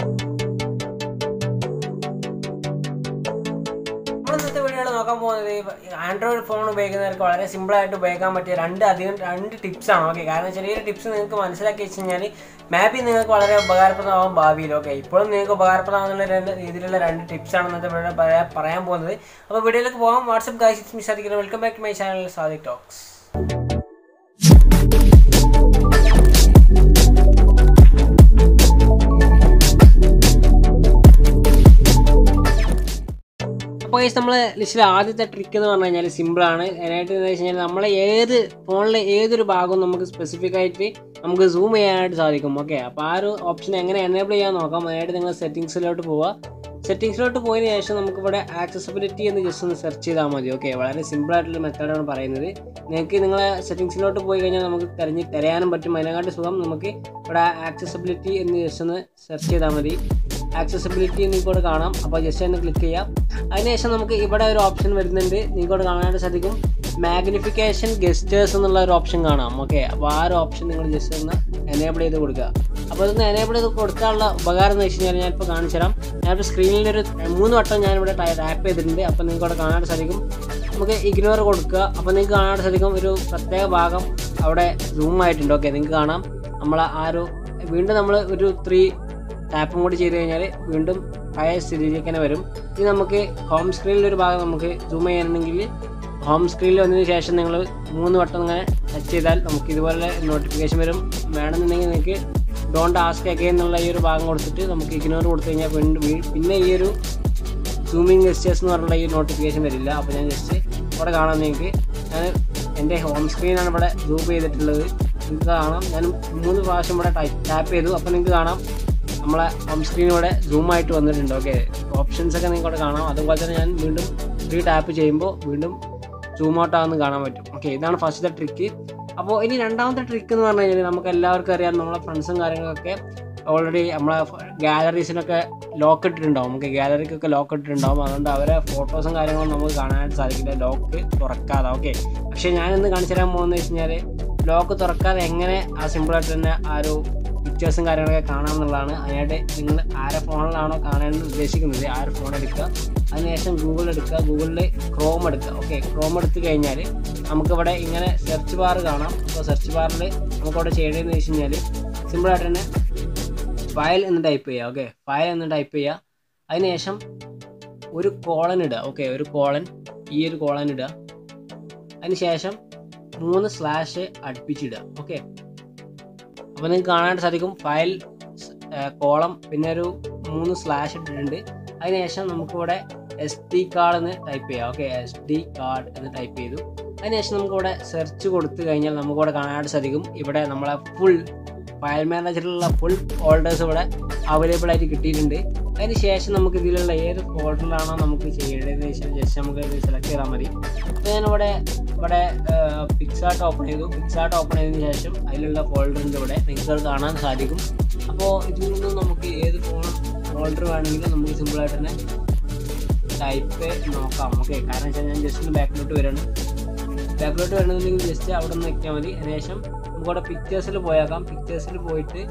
നമ്മൾ ഇന്നത്തെ വീഡിയോയിൽ നോക്കാൻ പോകുന്നത് ആൻഡ്രോയിഡ് ഫോൺ ഉപയോഗിക്കുന്നവർക്ക് വളരെ സിമ്പിൾ ആയിട്ട് ഉപയോഗിക്കാൻ പറ്റിയ രണ്ട് അധികം രണ്ട് ടിപ്സ് ആണ് ഓക്കെ കാരണം ചെറിയൊരു ടിപ്സ് നിങ്ങൾക്ക് മനസ്സിലാക്കി വെച്ച് കഴിഞ്ഞാൽ മാപ്പിൽ നിങ്ങൾക്ക് വളരെ ഉപകാരപ്രദമാകും ഭാവിയിൽ ഓക്കെ ഇപ്പോഴും നിങ്ങൾക്ക് ഉപകാരപ്രദമാകുന്ന രണ്ട് രീതിയിലുള്ള രണ്ട് ടിപ്സ് ആണ് ഇന്നത്തെ വീഡിയോ പറയാ- പറയാൻ പോകുന്നത് അപ്പോൾ വീഡിയോയിലേക്ക് പോകാം വാട്സ്ആപ്പ് ഗൈസ് മിസ് സാധിക്കുന്നത് welcome back to my channel Sadik talks അപ്പോൾ ഗൈസ് നമ്മൾ ലിസ്റ്റിലെ ആദ്യത്തെ ട്രിക്ക് എന്ന് പറഞ്ഞു കഴിഞ്ഞാൽ സിമ്പിളാണ് അതിനായിട്ട് എന്ന് വെച്ച് കഴിഞ്ഞാൽ നമ്മളെ ഏത് ഫോണിലെ ഏതൊരു ഭാഗവും നമുക്ക് സ്പെസിഫിക് ആയിട്ട് നമുക്ക് സൂം ചെയ്യാനായിട്ട് സാധിക്കും ഓക്കെ അപ്പോൾ ആ ഒരു ഓപ്ഷൻ എങ്ങനെ എനേബിൾ ചെയ്യാൻ നോക്കാം അതിനായിട്ട് നിങ്ങൾ സെറ്റിങ്സിലോട്ട് പോവുക സെറ്റിങ്സിലോട്ട് പോയതിന് ശേഷം നമുക്ക് ഇവിടെ ആക്സസിബിലിറ്റി എന്ന് ജസ്റ്റ് ഒന്ന് സെർച്ച് ചെയ്താൽ മതി ഓക്കെ വളരെ സിമ്പിൾ ആയിട്ടുള്ള മെത്തേഡാണ് പറയുന്നത് നിങ്ങൾക്ക് നിങ്ങളെ സെറ്റിങ്സിലോട്ട് പോയി കഴിഞ്ഞാൽ നമുക്ക് തിരഞ്ഞ് തിരയാനും പറ്റും അതിനെക്കാട്ടി സുഖം നമുക്ക് ഇവിടെ ആക്സസിബിലിറ്റി എന്ന് ജസ്റ്റ് ഒന്ന് സെർച്ച് ചെയ്താൽ മതി ആക്സസിബിലിറ്റി നിങ്ങൾക്ക് ഇവിടെ കാണാം അപ്പോൾ ജസ്റ്റ് ഒന്ന് ക്ലിക്ക് ചെയ്യാം അതിനുശേഷം നമുക്ക് ഇവിടെ ഒരു ഓപ്ഷൻ വരുന്നുണ്ട് നിങ്ങൾക്ക് ഇവിടെ കാണാനായിട്ട് സാധിക്കും മാഗ്നിഫിക്കേഷൻ ഗസ്റ്റേഴ്സ് എന്നുള്ള ഒരു ഓപ്ഷൻ കാണാം ഓക്കെ അപ്പോൾ ആ ഒരു ഓപ്ഷൻ നിങ്ങൾ ജസ്റ്റ് ഒന്ന് എനേബിൾ ചെയ്ത് കൊടുക്കുക അപ്പോൾ ഇതൊന്ന് എനേബിൾ ചെയ്ത് കൊടുക്കാനുള്ള ഉപകാരം എന്ന് വെച്ച് കഴിഞ്ഞാൽ ഞാനിപ്പോൾ കാണിച്ചു തരാം ഞാനിപ്പോൾ സ്ക്രീനിൽ ഒരു മൂന്ന് വട്ടം ഞാനിവിടെ ടാപ്പ് ചെയ്തിട്ടുണ്ട് അപ്പോൾ നിങ്ങൾക്ക് ഇവിടെ കാണാനായിട്ട് സാധിക്കും നമുക്ക് ഇഗ്നോർ കൊടുക്കുക അപ്പോൾ നിങ്ങൾക്ക് കാണാനായിട്ട് സാധിക്കും ഒരു പ്രത്യേക ഭാഗം അവിടെ സൂം ആയിട്ടുണ്ട് ഓക്കെ നിങ്ങൾക്ക് കാണാം നമ്മൾ ആ ഒരു വീണ്ടും നമ്മൾ ഒരു ത്രീ ടാപ്പും കൂടി ചെയ്ത് കഴിഞ്ഞാൽ വീണ്ടും പഴയ സ്ഥിതിയിലേക്ക് തന്നെ വരും ഇനി നമുക്ക് ഹോം സ്ക്രീനിൽ ഒരു ഭാഗം നമുക്ക് സൂം ചെയ്യാനുണ്ടെങ്കിൽ ഹോം സ്ക്രീനിൽ വന്നതിന് ശേഷം നിങ്ങൾ മൂന്ന് വട്ടം ഇങ്ങനെ ടച്ച് ചെയ്താൽ നമുക്ക് ഇതുപോലെ നോട്ടിഫിക്കേഷൻ വരും വേണമെന്നുണ്ടെങ്കിൽ നിങ്ങൾക്ക് ഡോണ്ട് ആസ്ക് അഗൈൻ എന്നുള്ള ഈ ഒരു ഭാഗം കൊടുത്തിട്ട് നമുക്ക് ഇഗ്നോർ കൊടുത്തു കഴിഞ്ഞാൽ വീണ്ടും വീ- പിന്നെ ഈ ഒരു സൂമിങ് ഗസ്റ്റേഴ്സ് എന്ന് പറഞ്ഞുള്ള ഈ നോട്ടിഫിക്കേഷൻ വരില്ല അപ്പോൾ ഞാൻ ജസ്റ്റ് ഇവിടെ കാണാം നിങ്ങൾക്ക് ഞാൻ എൻ്റെ ഹോം സ്ക്രീനാണ് ഇവിടെ സൂം ചെയ്തിട്ടുള്ളത് നിങ്ങൾക്ക് കാണാം ഞാൻ മൂന്ന് പ്രാവശ്യം ഇവിടെ ടാപ്പ് ചെയ്തു അപ്പോൾ നിങ്ങൾക്ക് കാണാം നമ്മളെ ഹോം സ്ക്രീൻ ഇവിടെ സൂം ആയിട്ട് വന്നിട്ടുണ്ട് ഓക്കെ ഓപ്ഷൻസ് ഒക്കെ നിങ്ങൾക്ക് ഇവിടെ കാണാം അതുപോലെ തന്നെ ഞാൻ വീണ്ടും ഫ്രീ ടാപ്പ് ചെയ്യുമ്പോൾ വീണ്ടും സൂം ഔട്ട് ആവുന്ന കാണാൻ പറ്റും ഓക്കെ ഇതാണ് ഫസ്റ്റത്തെ ട്രിക്ക് അപ്പോൾ ഇനി രണ്ടാമത്തെ ട്രിക്ക് എന്ന് പറഞ്ഞു കഴിഞ്ഞാൽ നമുക്ക് എല്ലാവർക്കും അറിയാം നമ്മളെ ഫ്രണ്ട്സും കാര്യങ്ങളൊക്കെ ഓൾറെഡി നമ്മളെ ഗാലറീസിനൊക്കെ ലോക്ക് ഇട്ടിട്ടുണ്ടാവും നമുക്ക് ഗാലറിക്കൊക്കെ ലോക്ക് ഇട്ടിട്ടുണ്ടാവും അതുകൊണ്ട് അവരെ ഫോട്ടോസും കാര്യങ്ങളും നമുക്ക് കാണാനായിട്ട് സാധിക്കില്ല ലോക്ക് തുറക്കാതെ ഓക്കെ പക്ഷേ ഞാനിന്ന് കാണിച്ചു തരാൻ പോകുന്നത് വെച്ച് കഴിഞ്ഞാൽ ലോക്ക് തുറക്കാതെ എങ്ങനെ ആ സിമ്പിളായിട്ട് തന്നെ ആ ഒരു പിക്ചേഴ്സും കാര്യങ്ങളൊക്കെ കാണാമെന്നുള്ളതാണ് അതിനായിട്ട് നിങ്ങൾ ആരെ ഫോണിലാണോ കാണാൻ ഉദ്ദേശിക്കുന്നത് ആ ഒരു ഫോൺ എടുക്കുക അതിനുശേഷം ഗൂഗിൾ എടുക്കുക ഗൂഗിളിൽ ക്രോം എടുക്കുക ഓക്കെ ക്രോം എടുത്തു കഴിഞ്ഞാൽ നമുക്കിവിടെ ഇങ്ങനെ സെർച്ച് ബാർ കാണാം അപ്പോൾ സെർച്ച് ബാറിൽ നമുക്കവിടെ ചെയ്യേണ്ടതെന്ന് വെച്ച് കഴിഞ്ഞാൽ സിമ്പിളായിട്ട് തന്നെ ഫയൽ എന്ന് ടൈപ്പ് ചെയ്യുക ഓക്കെ ഫയൽ എന്ന് ടൈപ്പ് ചെയ്യുക അതിനുശേഷം ഒരു കോളൻ ഇടുക ഓക്കെ ഒരു കോളൻ ഈ ഒരു കോളൻ ഇടുക അതിനുശേഷം മൂന്ന് സ്ലാഷ് അടുപ്പിച്ചിടുക ഓക്കെ അപ്പോൾ നിങ്ങൾക്ക് കാണാനായിട്ട് സാധിക്കും ഫയൽ കോളം പിന്നെ ഒരു മൂന്ന് സ്ലാഷ് ഇട്ടിട്ടുണ്ട് അതിനുശേഷം നമുക്കിവിടെ എസ് ഡി കാർഡ് എന്ന് ടൈപ്പ് ചെയ്യാം ഓക്കെ എസ് ഡി കാർഡ് എന്ന് ടൈപ്പ് ചെയ്തു അതിനുശേഷം നമുക്കിവിടെ സെർച്ച് കൊടുത്തു കഴിഞ്ഞാൽ നമുക്കിവിടെ കാണാനായിട്ട് സാധിക്കും ഇവിടെ നമ്മളെ ഫുൾ ഫയൽ മാനേജറിലുള്ള ഫുൾ ഫോൾഡേഴ്സ് ഇവിടെ അവൈലബിൾ ആയിട്ട് കിട്ടിയിട്ടുണ്ട് അതിന് ശേഷം നമുക്ക് ഇതിലുള്ള ഏത് ഫോൾഡറിലാണോ നമുക്ക് ചെയ്യേണ്ടതെന്ന് വെച്ചാൽ ജസ്റ്റ് നമുക്ക് ഇത് സെലക്ട് ചെയ്താൽ മതി അപ്പോൾ ഞാനിവിടെ ഇവിടെ പിക്സാർട്ട് ഓപ്പൺ ചെയ്തു പിക്സാർട്ട് ഓപ്പൺ ചെയ്തതിന് ശേഷം അതിലുള്ള ഫോൾഡറിൻ്റെ ഇവിടെ നിങ്ങൾക്ക് അത് കാണാൻ സാധിക്കും അപ്പോൾ ഇതിൽ നിന്നും നമുക്ക് ഏത് ഫോൺ ഫോൾഡർ വേണമെങ്കിലും നമുക്ക് സിമ്പിളായിട്ട് തന്നെ ടൈപ്പ് നോക്കാം ഓക്കെ കാരണം വെച്ചാൽ ഞാൻ ജസ്റ്റ് ഒന്ന് ബാക്കിലോട്ട് വരണം ബാക്കിലോട്ട് വരണമെന്നുണ്ടെങ്കിൽ ജസ്റ്റ് അവിടെ നിന്ന് വെക്കാൻ മതി അതിനുശേഷം നമുക്ക് അവിടെ പിക്ചേഴ്സിൽ പോയേക്കാം പിക്ചേഴ്സിൽ പോയിട്ട്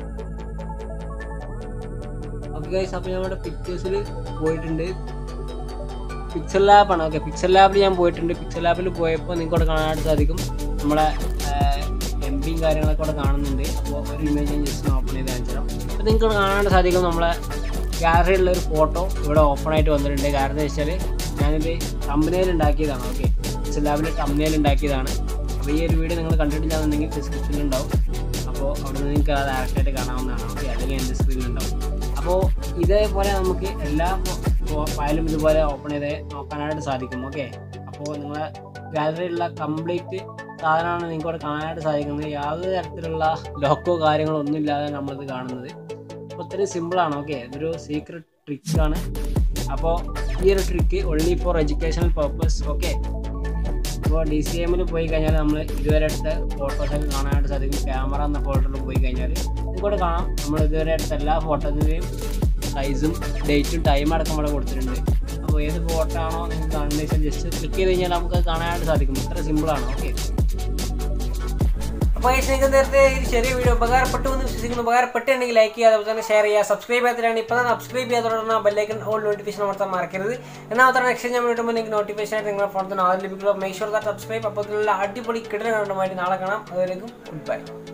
ഓക്കെ ഗൈസ് അപ്പോൾ ഞാൻ ഇവിടെ പിക്ചേഴ്സിൽ പോയിട്ടുണ്ട് പിക്സൽ ലാബാണ് ഓക്കെ പിക്സൽ ലാബിൽ ഞാൻ പോയിട്ടുണ്ട് പിക്സൽ ലാബിൽ പോയപ്പോൾ നിങ്ങൾക്ക് അവിടെ കാണാനായിട്ട് സാധിക്കും നമ്മളെ എം പിയും കാര്യങ്ങളൊക്കെ അവിടെ കാണുന്നുണ്ട് അപ്പോൾ ഒരു ഇമേജ് ഞാൻ ജസ്റ്റ് ഓപ്പൺ ചെയ്ത് കാണിച്ചു തരാം അപ്പോൾ നിങ്ങൾക്ക് ഇവിടെ കാണാനായിട്ട് സാധിക്കും നമ്മളെ ഗാലറിയിലുള്ള ഒരു ഫോട്ടോ ഇവിടെ ഓപ്പൺ ആയിട്ട് വന്നിട്ടുണ്ട് കാരണം എന്താ വെച്ചാൽ ഞാനിത് തമ്പനയിൽ ഉണ്ടാക്കിയതാണ് ഓക്കെ പിക്സൽ ലാബിൽ തമ്പനയിൽ ഉണ്ടാക്കിയതാണ് അപ്പോൾ ഈ ഒരു വീഡിയോ നിങ്ങൾ കണ്ടിട്ടില്ലാന്നുണ്ടെങ്കിൽ ഡിസ്ക്രിപ്ഷനിൽ ഉണ്ടാവും അപ്പോൾ അവിടെ നിന്ന് നിങ്ങൾക്ക് അത് ഡയറക്റ്റായിട്ട് കാണാവുന്നതാണ് ഓക്കെ അല്ലെങ്കിൽ എൻ്റെ സ്ക്രീനിൽ ഉണ്ടാവും അപ്പോൾ ഇതേപോലെ നമുക്ക് എല്ലാ ഫയലും ഇതുപോലെ ഓപ്പൺ ചെയ്ത് നോക്കാനായിട്ട് സാധിക്കും ഓക്കെ അപ്പോൾ നിങ്ങളെ ഗാലറിയിലുള്ള കംപ്ലീറ്റ് സാധനമാണ് നിങ്ങൾക്ക് ഇവിടെ കാണാനായിട്ട് സാധിക്കുന്നത് യാതൊരു തരത്തിലുള്ള ലോക്കോ കാര്യങ്ങളോ ഒന്നും ഇല്ലാതെ നമ്മളിത് കാണുന്നത് അപ്പോൾ ഇത്രയും സിമ്പിളാണ് ഓക്കെ ഇതൊരു സീക്രട്ട് ട്രിക്കാണ് അപ്പോൾ ഈ ഒരു trick only for educational purpose okay ഇപ്പോൾ ഡി സി എമ്മിൽ പോയി കഴിഞ്ഞാൽ നമ്മൾ ഇതുവരെ എടുത്ത ഫോട്ടോസൊക്കെ കാണാനായിട്ട് സാധിക്കും ക്യാമറ എന്ന ഫോൾഡറിൽ പോയി കഴിഞ്ഞാൽ നിങ്ങൾക്കൂടെ കാണാം നമ്മൾ ഇതുവരെ എടുത്ത എല്ലാ ഫോട്ടോസിൻ്റെയും സൈസും ഡേറ്റും ടൈം അടക്കം ഇവിടെ കൊടുത്തിട്ടുണ്ട് അപ്പോൾ ഏത് ഫോട്ടോ ആണോ നിങ്ങൾക്ക് കാണുന്നത് വെച്ചാൽ ജസ്റ്റ് ക്ലിക്ക് ചെയ്ത് കഴിഞ്ഞാൽ നമുക്ക് അത് കാണാനായിട്ട് സാധിക്കും ഇത്ര സിമ്പിളാണ് ഓക്കെ അപ്പോൾ guys, നിങ്ങൾക്ക് നേരത്തെ ഈ ചെറിയ വീഡിയോ ഉപകാരപ്പെട്ടു എന്ന് വിശ്വസിക്കുന്നു ഉപകാരപ്പെട്ടുണ്ടെങ്കിൽ ലൈക്ക് ചെയ്യുക അതുപോലെ തന്നെ ഷെയർ ചെയ്യുക സബ്സ്ക്രൈബ് ചെയ്യാത്തതാണ് ഇപ്പോൾ തന്നെ സബ്സ്ക്രൈബ് ചെയ്യാത്തതാണ് ബെല്ലൈക്കൻ ഓൾ നോട്ടിഫിക്കേഷൻ അമർത്താൻ മറക്കരുത് എന്നാൽ മാത്രം നെക്സ്റ്റ് ഞാൻ കിട്ടുമ്പോൾ നിങ്ങൾക്ക് നോട്ടിഫിക്കേഷൻ ആയിട്ട് നിങ്ങളുടെ ഫോണിൽ തന്നെ ആദ്യം ലഭിക്കുള്ളൂ മേക്ക് ഷുവർ ദാറ്റ് സബ്സ്ക്രൈബ് അപ്പോൾ അടിപൊളി കിടലുകളുമായിട്ട് നാളെ കാണാം അതുവരേക്കും ഗുഡ് ബൈ